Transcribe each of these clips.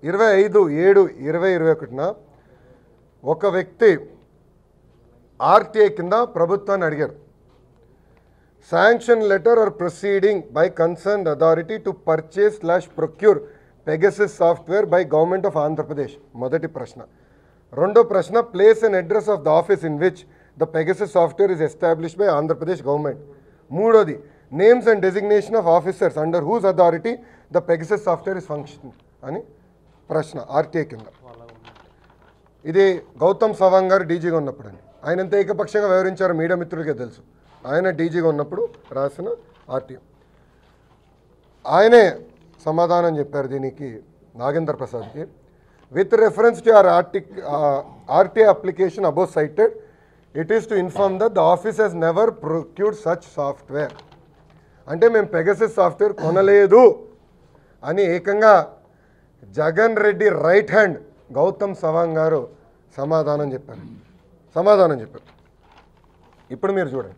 ఇరవై ఐదు ఏడు ఇరవై ఇరవై ఒకటిన ఒక వ్యక్తి ఆర్టీఐ కింద ప్రభుత్వాన్ని అడిగారు sanction letter or proceeding by concern authority to purchase slash procure Pegasus software by government of Andhra Pradesh మొదటి ప్రశ్న రెండో ప్రశ్న place and address of the office in which the Pegasus software is establish by Andhra Pradesh government మూడోది names and designation of officers under whose authority the Pegasus software is function అని ప్రశ్న RTI కింద ఇది గౌతమ్ సవాంగ్ గారు డీజీగా ఉన్నప్పుడు అని ఆయన ఎంత ఏకపక్షంగా వివరించారో మీడియా మిత్రులకే తెలుసు ఆయన డీజీగా ఉన్నప్పుడు రాసిన ఆర్టీఐ ఆయనే సమాధానం చెప్పారు దీనికి నాగేంద్ర ప్రసాద్కి with reference to R RT RTI application above cited it is to inform that the office has never procured such software అంటే మేము పెగసిస్ సాఫ్ట్వేర్ కొనలేదు అని ఏకంగా జగన్ రెడ్డి రైట్ హ్యాండ్ గౌతమ్ సవాంగ్ గారు సమాధానం చెప్పారు సమాధానం చెప్పారు ఇప్పుడు మీరు చూడండి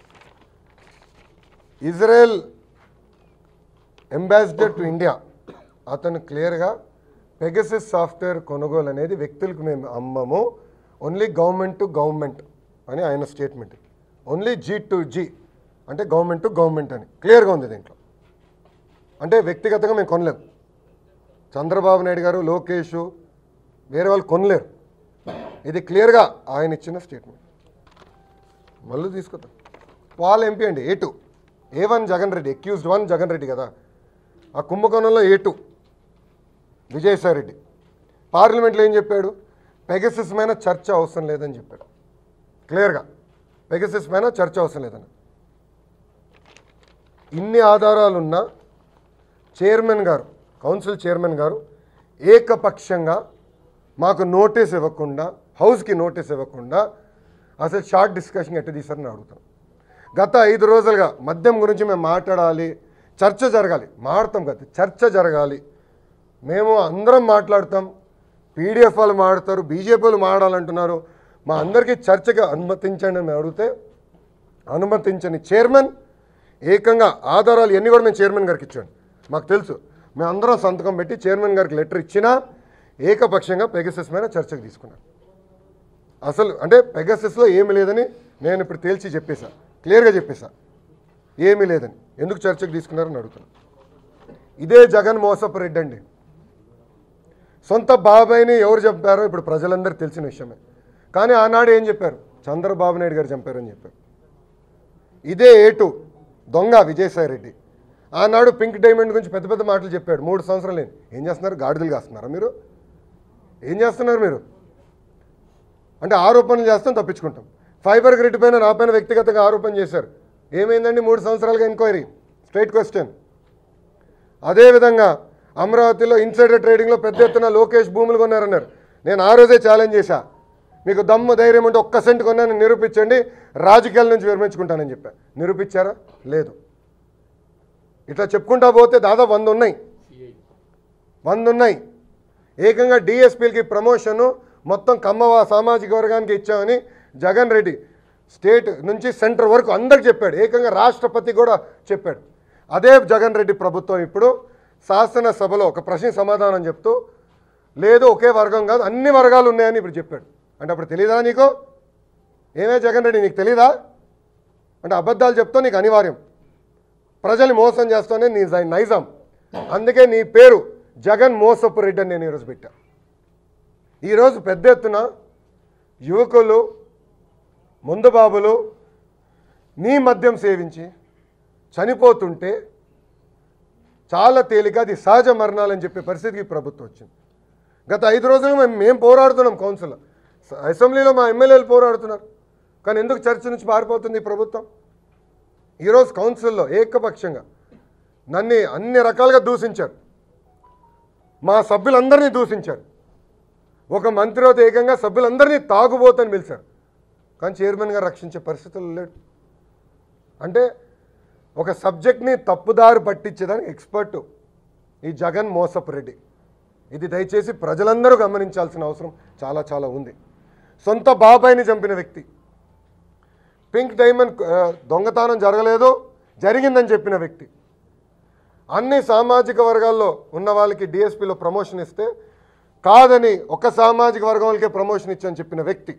ఇజ్రాయెల్ అంబాసిడర్ టు ఇండియా అతను క్లియర్గా పెగసిస్ సాఫ్ట్వేర్ కొనుగోలు అనేది వ్యక్తులకు మేము అమ్మము ఓన్లీ గవర్నమెంట్ టు గవర్నమెంట్ అని ఆయన statement only G to G అంటే గవర్నమెంట్ టు గవర్నమెంట్ అని క్లియర్గా ఉంది దీంట్లో అంటే వ్యక్తిగతంగా మేము కొనలేము చంద్రబాబు నాయుడు గారు లోకేష్ వేరే వాళ్ళు కొనలేరు ఇది క్లియర్గా ఆయన ఇచ్చిన స్టేట్మెంట్ మళ్ళీ తీసుకొద్దాం వాళ్ళ ఎంపీ అండి A two A one Jagan Reddy accused one Jagan Reddy కదా ఆ కుంభకోణంలో ఏ టూ విజయసాయి రెడ్డి పార్లమెంట్లో ఏం చెప్పాడు పెగసిస్ మీద చర్చ అవసరం లేదని చెప్పాడు క్లియర్గా పెగసిస్ మీద చర్చ అవసరం లేదని ఇన్ని ఆధారాలున్నా చైర్మన్ గారు కౌన్సిల్ చైర్మన్ గారు ఏకపక్షంగా మాకు నోటీస్ ఇవ్వకుండా హౌస్కి నోటీస్ ఇవ్వకుండా అసలు షార్ట్ డిస్కషన్ ఎట్ట తీసారని అడుగుతాం గత ఐదు రోజులుగా మద్యం గురించి మేము మాట్లాడాలి చర్చ జరగాలి మాడతాం కదా చర్చ జరగాలి మేము అందరం మాట్లాడతాం పీడిఎఫ్ వాళ్ళు మాడతారు బీజేపీ వాళ్ళు మాడాలంటున్నారు మా అందరికీ చర్చకి అనుమతించండి అని మేము అడిగితే అనుమతించని చైర్మన్ ఏకంగా ఆధారాలు ఎన్ని కూడా మేము చైర్మన్ గారికి ఇచ్చాను మాకు తెలుసు మేము అందరం సంతకం పెట్టి చైర్మన్ గారికి లెటర్ ఇచ్చినా ఏకపక్షంగా పెగసెస్ మీద చర్చకు తీసుకున్నాం అసలు అంటే పెగసెస్లో ఏమి లేదని నేను ఇప్పుడు తేల్చి చెప్పేశా క్లియర్గా చెప్పేశా ఏమీ లేదని ఎందుకు చర్చకు తీసుకున్నారని అడుగుతున్నాను ఇదే జగన్ మోసపు రెడ్డి అండి సొంత బాబాయిని ఎవరు చంపారో ఇప్పుడు ప్రజలందరికీ తెలిసిన విషయమే కానీ ఆనాడు ఏం చెప్పారు చంద్రబాబు నాయుడు గారు చంపారని చెప్పారు ఇదే ఏటు దొంగ విజయసాయి రెడ్డి ఆనాడు పింక్ డైమండ్ గురించి పెద్ద పెద్ద మాటలు చెప్పాడు మూడు సంవత్సరాలు ఏంటి ఏం చేస్తున్నారు గాడిదలు కాస్తున్నారా మీరు ఏం చేస్తున్నారు మీరు అంటే ఆరోపణలు చేస్తాం తప్పించుకుంటాం ఫైబర్ గ్రిడ్ పైన నా పైన వ్యక్తిగతంగా ఆరోపణ చేశారు ఏమైందండి మూడు సంవత్సరాలుగా ఎంక్వైరీ స్ట్రైట్ క్వశ్చన్ అదేవిధంగా అమరావతిలో ఇన్సైడర్ ట్రేడింగ్లో పెద్ద ఎత్తున లోకేష్ భూములు కొన్నారన్నారు నేను ఆ రోజే ఛాలెంజ్ చేశా మీకు దమ్ము ధైర్యం ఉంటే ఒక్క సెంట్ కొన్నాను నిరూపించండి రాజకీయాల నుంచి విరమించుకుంటానని చెప్పా నిరూపించారా లేదు ఇట్లా చెప్పుకుంటా పోతే దాదాపు వంద ఉన్నాయి వంద ఉన్నాయి ఏకంగా డిఎస్పీలకి ప్రమోషను మొత్తం కమ్మవ సామాజిక వర్గానికి ఇచ్చామని జగన్ రెడ్డి స్టేట్ నుంచి సెంటర్ వరకు అందరికి చెప్పాడు ఏకంగా రాష్ట్రపతి కూడా చెప్పాడు అదే జగన్ రెడ్డి ప్రభుత్వం ఇప్పుడు శాసనసభలో ఒక ప్రశ్న సమాధానం చెప్తూ లేదు ఒకే వర్గం కాదు అన్ని వర్గాలు ఉన్నాయని ఇప్పుడు చెప్పాడు అంటే అప్పుడు తెలీదా నీకు ఏమే జగన్ రెడ్డి నీకు తెలీదా అంటే అబద్ధాలు చెప్తా నీకు అనివార్యం ప్రజల్ని మోసం చేస్తానే నీ జై- నైజాం అందుకే నీ పేరు జగన్ మోసపు రెడ్డి అని నేను ఈరోజు పెట్టా ఈరోజు పెద్ద ఎత్తున యువకులు ముందు బాబులు నీ మద్యం సేవించి చనిపోతుంటే చాలా తేలిక అది సహజ మరణాలని చెప్పే పరిస్థితికి ఈ ప్రభుత్వం వచ్చింది గత ఐదు రోజులుగా మేము మేము పోరాడుతున్నాం కౌన్సిల్లో స- అసెంబ్లీలో మా ఎమ్మెల్యేలు పోరాడుతున్నారు కానీ ఎందుకు చర్చ నుంచి పారిపోతుంది ఈ ప్రభుత్వం ఈరోజు కౌన్సిల్లో ఏకపక్షంగా నన్ను అన్ని రకాలుగా దూషించారు మా సభ్యులందరినీ దూషించారు ఒక మంత్రి అయితే ఏకంగా సభ్యులందరినీ తాగుబోతని పిలిచారు కానీ చైర్మన్ గారు రక్షించే పరిస్థితులు లేడు అంటే ఒక సబ్జెక్ట్ని తప్పుదారి పట్టించేదానికి ఎక్స్పర్టు ఈ జగన్ మోసపు రెడ్డి ఇది దయచేసి ప్రజలందరూ గమనించాల్సిన అవసరం చాలా చాలా ఉంది సొంత బాబాయిని చంపిన వ్యక్తి పింక్ డైమండ్ ఆ, దొంగతనం జరగలేదు జరిగిందని చెప్పిన వ్యక్తి అన్ని సామాజిక వర్గాల్లో ఉన్న వాళ్ళకి డిఎస్పీలో ప్రమోషన్ ఇస్తే కాదని ఒక సామాజిక వర్గం వాళ్ళకే ప్రమోషన్ ఇచ్చని చెప్పిన వ్యక్తి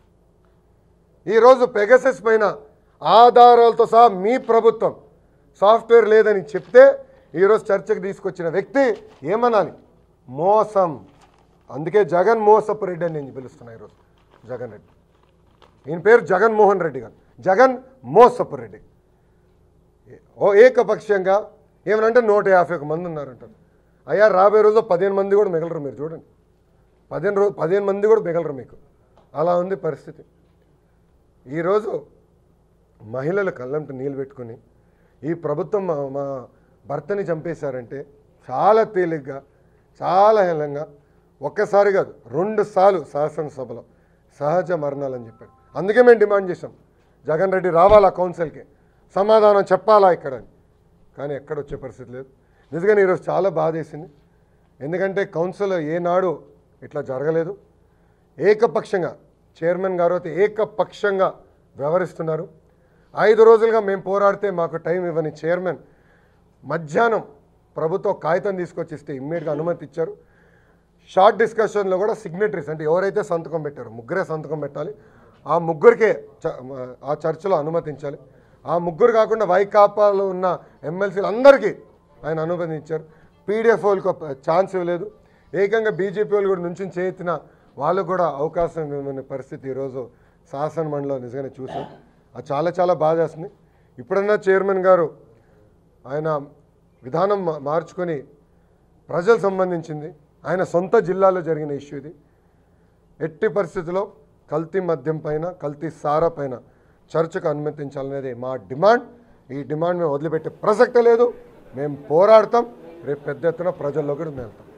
ఈరోజు పెగసెస్ పైన ఆధారాలతో సహా మీ ప్రభుత్వం సాఫ్ట్వేర్ లేదని చెప్తే ఈరోజు చర్చకు తీసుకొచ్చిన వ్యక్తి ఏమనాలి మోసం అందుకే జగన్ మోసపు రెడ్డి అని నేను పిలుస్తున్నా ఈరోజు జగన్ రెడ్డి ఈయన పేరు జగన్మోహన్ రెడ్డి గారు జగన్ మోసపు రెడ్డి ఓ ఏకపక్షంగా ఏమనంటే నూట యాభై ఒక మంది ఉన్నారంటారు అయ్యా రాబోయే రోజుల్లో పదిహేను మంది కూడా మిగలరు మీరు చూడండి పదిహేను రోజు పదిహేను మంది కూడా మిగలరు మీకు అలా ఉంది పరిస్థితి ఈరోజు మహిళలు కళ్ళంట నీళ్ళు పెట్టుకొని ఈ ప్రభుత్వం మా మా భర్తని చంపేశారంటే చాలా తేలిగ్గా చాలా హేళంగా ఒక్కసారి కాదు రెండు సార్లు శాసనసభలో సహజ మరణాలని చెప్పాడు అందుకే మేము డిమాండ్ చేసాం జగన్ రెడ్డి రావాలా కౌన్సిల్కి సమాధానం చెప్పాలా ఇక్కడ అని కానీ ఎక్కడ వచ్చే పరిస్థితి లేదు నిజంగానే ఈరోజు చాలా బాధేసింది ఎందుకంటే కౌన్సిల్ ఏనాడు ఇట్లా జరగలేదు ఏకపక్షంగా చైర్మన్ గారు అయితే ఏకపక్షంగా వ్యవహరిస్తున్నారు ఐదు రోజులుగా మేము పోరాడితే మాకు టైం ఇవ్వని చైర్మన్ మధ్యాహ్నం ప్రభుత్వం కాగితం తీసుకొచ్చి ఇస్తే ఇమ్మీడియట్గా అనుమతి ఇచ్చారు షార్ట్ డిస్కషన్లో కూడా సిగ్నేటరీస్ అంటే ఎవరైతే సంతకం పెట్టారో ముగ్గురే సంతకం పెట్టాలి ఆ ముగ్గురికే చ- ఆ చర్చలో అనుమతించాలి ఆ ముగ్గురు కాకుండా వైకాపాలో ఉన్న ఎమ్మెల్సీలు అందరికీ ఆయన అనుమతించారు పీడిఎఫ్ వాళ్ళకి ఛాన్స్ ఇవ్వలేదు ఏకంగా బీజేపీ వాళ్ళు కూడా నుంచి చేతిన వాళ్ళకు కూడా అవకాశం ఇవ్వని పరిస్థితి ఈరోజు శాసన మండలిలో నిజంగానే చూసాం అది చాలా చాలా బాధ వేస్తుంది ఇప్పుడన్నా చైర్మన్ గారు ఆయన విధానం మా- మార్చుకొని ప్రజలు సంబంధించింది ఆయన సొంత జిల్లాలో జరిగిన ఇష్యూ ఇది ఎట్టి పరిస్థితుల్లో కల్తీ మద్యం పైన కల్తీ సారా పైన చర్చకు అనుమతించాలనేది మా డిమాండ్ ఈ డిమాండ్ మేము వదిలిపెట్టే ప్రసక్తే లేదు మేము పోరాడతాం రేపు పెద్ద ఎత్తున ప్రజల్లో కూడా మేము వెళ్తాం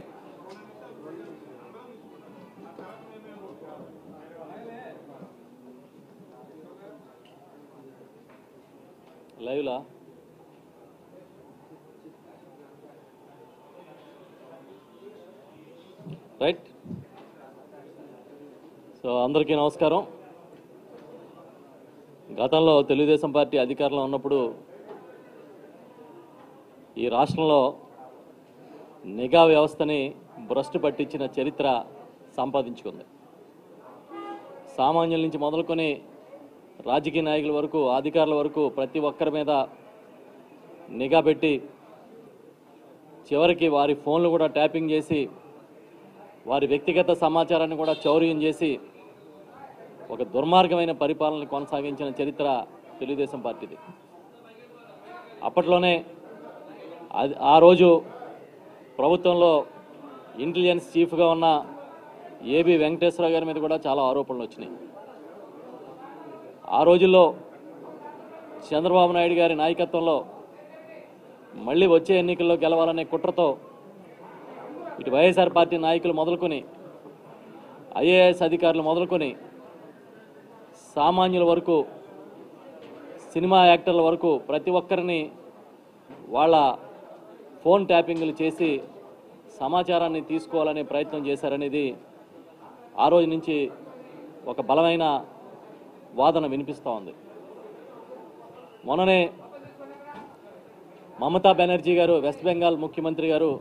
లైవ్లా రైట్ సో అందరికీ నమస్కారం గతంలో తెలుగుదేశం పార్టీ అధికారంలో ఉన్నప్పుడు ఈ రాష్ట్రంలో నిఘా వ్యవస్థని భ్రష్టు పట్టించిన చరిత్ర సంపాదించుకుంది సామాన్యుల నుంచి మొదలుకొని రాజకీయ నాయకుల వరకు అధికారుల వరకు ప్రతి ఒక్కరి మీద నిఘా పెట్టి చివరికి వారి ఫోన్లు కూడా ట్యాపింగ్ చేసి వారి వ్యక్తిగత సమాచారాన్ని కూడా చౌర్యం చేసి ఒక దుర్మార్గమైన పరిపాలన కొనసాగించిన చరిత్ర తెలుగుదేశం పార్టీది అప్పట్లోనే అది ఆ రోజు ప్రభుత్వంలో ఇంటెలిజెన్స్ చీఫ్గా ఉన్న ఏబి వెంకటేశ్వరరావు గారి మీద కూడా చాలా ఆరోపణలు వచ్చినాయి ఆ రోజుల్లో చంద్రబాబు నాయుడు గారి నాయకత్వంలో మళ్ళీ వచ్చే ఎన్నికల్లో గెలవాలనే కుట్రతో ఇటు వైఎస్ఆర్ పార్టీ నాయకులు మొదలుకొని ఐఏఎస్ అధికారులు మొదలుకొని సామాన్యుల వరకు సినిమా యాక్టర్ల వరకు ప్రతి ఒక్కరిని వాళ్ళ ఫోన్ ట్యాపింగ్లు చేసి సమాచారాన్ని తీసుకోవాలనే ప్రయత్నం చేశారనేది ఆ రోజు నుంచి ఒక బలమైన వాదన వినిపిస్తూ ఉంది మొన్ననే మమతా బెనర్జీ గారు వెస్ట్ బెంగాల్ ముఖ్యమంత్రి గారు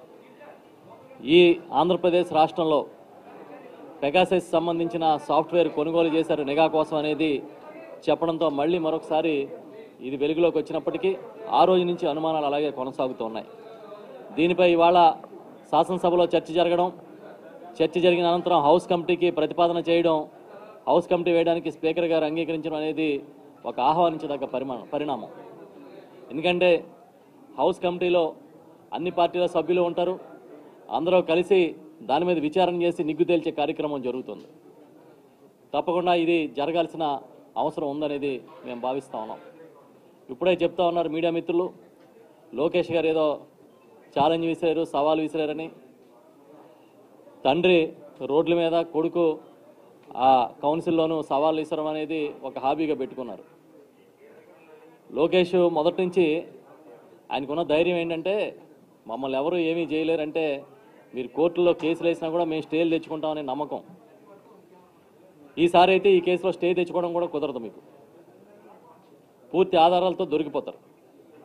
ఈ ఆంధ్రప్రదేశ్ రాష్ట్రంలో పెగాసెస్ సంబంధించిన సాఫ్ట్వేర్ కొనుగోలు చేశారు నిఘా కోసం అనేది చెప్పడంతో మళ్ళీ మరొకసారి ఇది వెలుగులోకి వచ్చినప్పటికీ ఆ రోజు నుంచి అనుమానాలు అలాగే కొనసాగుతూ ఉన్నాయి దీనిపై ఇవాళ శాసనసభలో చర్చ జరగడం చర్చ జరిగిన అనంతరం హౌస్ కమిటీకి ప్రతిపాదన చేయడం హౌస్ కమిటీ వేయడానికి స్పీకర్ గారు అంగీకరించడం అనేది ఒక ఆహ్వానించదగ్గ పరిమాణం పరిణామం ఎందుకంటే హౌస్ కమిటీలో అన్ని పార్టీల సభ్యులు ఉంటారు అందరూ కలిసి దాని మీద విచారణ చేసి నిగ్గు తేల్చే కార్యక్రమం జరుగుతుంది తప్పకుండా ఇది జరగాల్సిన అవసరం ఉందనేది మేము భావిస్తా ఉన్నాం ఇప్పుడే చెప్తా ఉన్నారు మీడియా మిత్రులు లోకేష్ గారు ఏదో ఛాలెంజ్ విసిరారు సవాల్ విసిరారని తండ్రి రోడ్ల మీద కొడుకు ఆ కౌన్సిల్లోనూ సవాల్ విసరం అనేది ఒక హాబీగా పెట్టుకున్నారు లోకేష్ మొదటి నుంచి ఆయనకున్న ధైర్యం ఏంటంటే మమ్మల్ని ఎవరు ఏమీ చేయలేరంటే మీరు కోర్టులో కేసులు వేసినా కూడా మేము స్టేలు తెచ్చుకుంటామనే నమ్మకం ఈసారి అయితే ఈ కేసులో స్టే తెచ్చుకోవడం కూడా కుదరదు మీకు పూర్తి ఆధారాలతో దొరికిపోతారు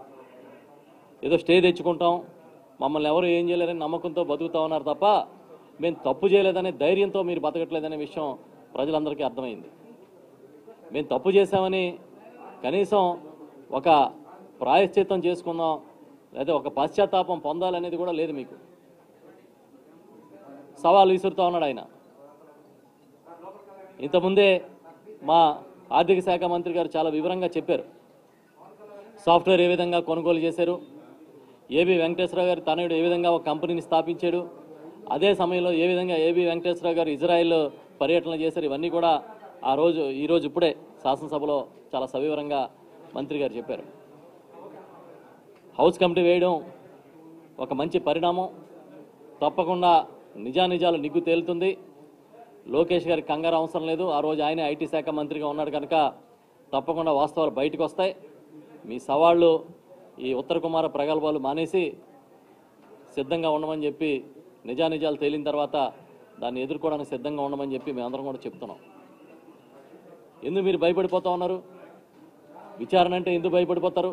ఏదో స్టే తెచ్చుకుంటాం మమ్మల్ని ఎవరు ఏం చేయలేరని నమ్మకంతో బతుకుతా ఉన్నారు తప్ప మేము తప్పు చేయలేదనే ధైర్యంతో మీరు బతకట్లేదనే విషయం ప్రజలందరికీ అర్థమైంది మేము తప్పు చేశామని కనీసం ఒక ప్రాయశ్చిత్తం చేసుకుందాం లేదా ఒక పశ్చాత్తాపం పొందాలనేది కూడా లేదు మీకు సవాల్ విసురుతా ఉన్నాడు ఆయన ఇంతకుముందే మా ఆర్థిక శాఖ మంత్రి గారు చాలా వివరంగా చెప్పారు సాఫ్ట్వేర్ ఏ విధంగా కొనుగోలు చేశారు ఏబి వెంకటేశ్వరరావు గారు తనయుడు ఏ విధంగా ఒక కంపెనీని స్థాపించాడు అదే సమయంలో ఏ విధంగా ఏబి వెంకటేశ్వరరావు గారు ఇజ్రాయెల్ పర్యటన చేశారు ఇవన్నీ కూడా ఆ రోజు ఈ రోజు ఇప్పుడే శాసనసభలో చాలా సవివరంగా మంత్రి గారు చెప్పారు హౌస్ కమిటీ వేయడం ఒక మంచి పరిణామం తప్పకుండా నిజానిజాలు నిగ్గు తేలుతుంది లోకేష్ గారికి కంగారు అవసరం లేదు ఆ రోజు ఆయన ఐటీ శాఖ మంత్రిగా ఉన్నాడు కనుక తప్పకుండా వాస్తవాలు బయటకు వస్తాయి మీ సవాళ్ళు ఈ ఉత్తర కుమార ప్రగల్భాలు మానేసి సిద్ధంగా ఉండమని చెప్పి నిజానిజాలు తేలిన తర్వాత దాన్ని ఎదుర్కోవడానికి సిద్ధంగా ఉండమని చెప్పి మేమందరం కూడా చెప్తున్నాం ఎందుకు మీరు భయపడిపోతా ఉన్నారు విచారణ అంటే ఎందుకు భయపడిపోతారు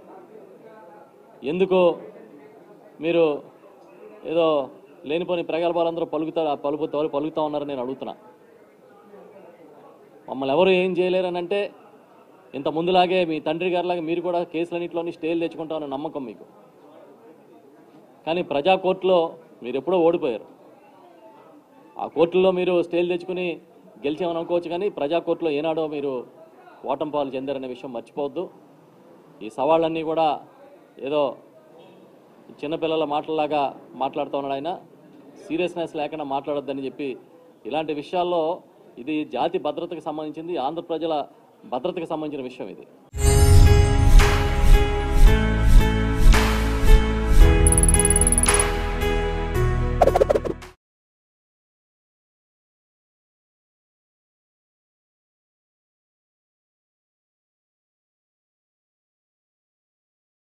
ఎందుకు మీరు ఏదో లేనిపోని ప్రగల్భాలందరూ పలుకుతా పలుకుతా పలుకుతా ఉన్నారని నేను అడుగుతున్నా మమ్మల్ని ఎవరు ఏం చేయలేరని అంటే ఇంత ముందులాగే మీ తండ్రి గారిలాగా మీరు కూడా కేసులన్నింటిలోని స్టేలు తెచ్చుకుంటామన్న నమ్మకం మీకు కానీ ప్రజా కోర్టులో మీరు ఎప్పుడో ఓడిపోయారు ఆ కోర్టుల్లో మీరు స్టేలు తెచ్చుకుని గెలిచామని అనుకోవచ్చు కానీ ప్రజా కోర్టులో ఏనాడో మీరు ఓటం పాలు చెందారనే విషయం మర్చిపోవద్దు ఈ సవాళ్ళన్నీ కూడా ఏదో చిన్నపిల్లల మాటలాగా మాట్లాడుతూ ఉన్నాడు ఆయన సీరియస్నెస్ లేకుండా మాట్లాడొద్దని చెప్పి ఇలాంటి విషయాల్లో ఇది జాతి భద్రతకు సంబంధించింది ఆంధ్ర ప్రజల భద్రతకు సంబంధించిన విషయం ఇది